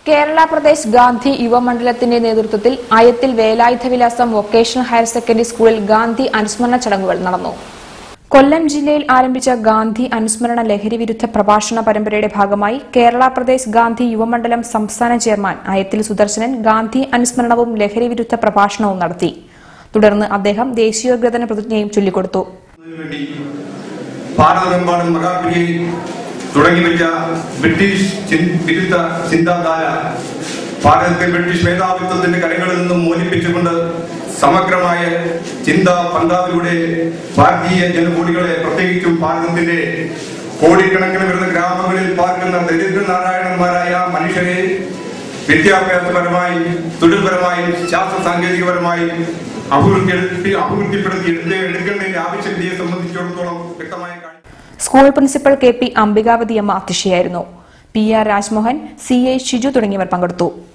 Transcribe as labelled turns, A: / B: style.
A: കേരള പ്രദേശ് ഗാന്ധി യുവമണ്ഡലത്തിന്റെ നേതൃത്വത്തിൽ അയത്തിൽ വേലായുധ വിലാസം vocational higher secondary സ്കൂളിൽ ഗാന്ധി അനുസ്മരണ ചടങ്ങുകൾ നടന്നു കൊല്ലം ജില്ലയിൽ ആരംഭിച്ച ഗാന്ധി അനുസ്മരണ ലഹരി വിരുദ്ധ പ്രഭാഷണ പരമ്പരയുടെ ഭാഗമായി കേരള പ്രദേശ് ഗാന്ധി യുവമണ്ഡലം സംസ്ഥാന ചെയർമാൻ അയത്തിൽ സുദർശനൻ ഗാന്ധി അനുസ്മരണവും ലഹരി വിരുദ്ധ പ്രഭാഷണവും നടത്തി തുടർന്ന് അദ്ദേഹം ദേശീയോദ്ഗ്രഥന പ്രതിജ്ഞയും ചൊല്ലിക്കൊടുത്തു
B: വേണ്ടി ഭാരതമെമ്പാടും മഹാത്മയെ തുടങ്ങിവെച്ച ബ്രിട്ടീഷ് ചിൻ- വിരുദ്ധ ചിന്താധാര ഭാരതത്തെ ബ്രിട്ടീഷ് മേധാവിത്വത്തിന്റെ കരങ്ങളിൽ നിന്നും മോചിപ്പിച്ചുകൊണ്ട് സമഗ്രമായ ചിന്താ പന്താവിലൂടെ ഭാരതീയ ജനകൂടികളെ പ്രത്യേകിച്ചും ഭാരതത്തിന്റെ കോടിക്കണക്കിന് വരുന്ന ഗ്രാമങ്ങളിൽ പാർക്കുന്ന ദരിദ്രനാരായണന്മാരായ മനുഷ്യരെ വിദ്യാഭ്യാസപരമായും തൊഴിൽപരമായും ശാസ്ത്ര സാങ്കേതികപരമായും അഭിവൃദ്ധി അഭിവൃദ്ധിപ്പെടുത്തി എടുത്ത് എടുക്കേണ്ടതിന്റെ ആവശ്യകതയെ സംബന്ധിച്ചിടത്തോളം വ്യക്തമായ കാര്യം
A: school principal K P Ambikavathiyamma അധ്യക്ഷയായിരുന്നു P R Rajmohan C A Shiju തുടങ്ങിയവർ പങ്കെടുത്തു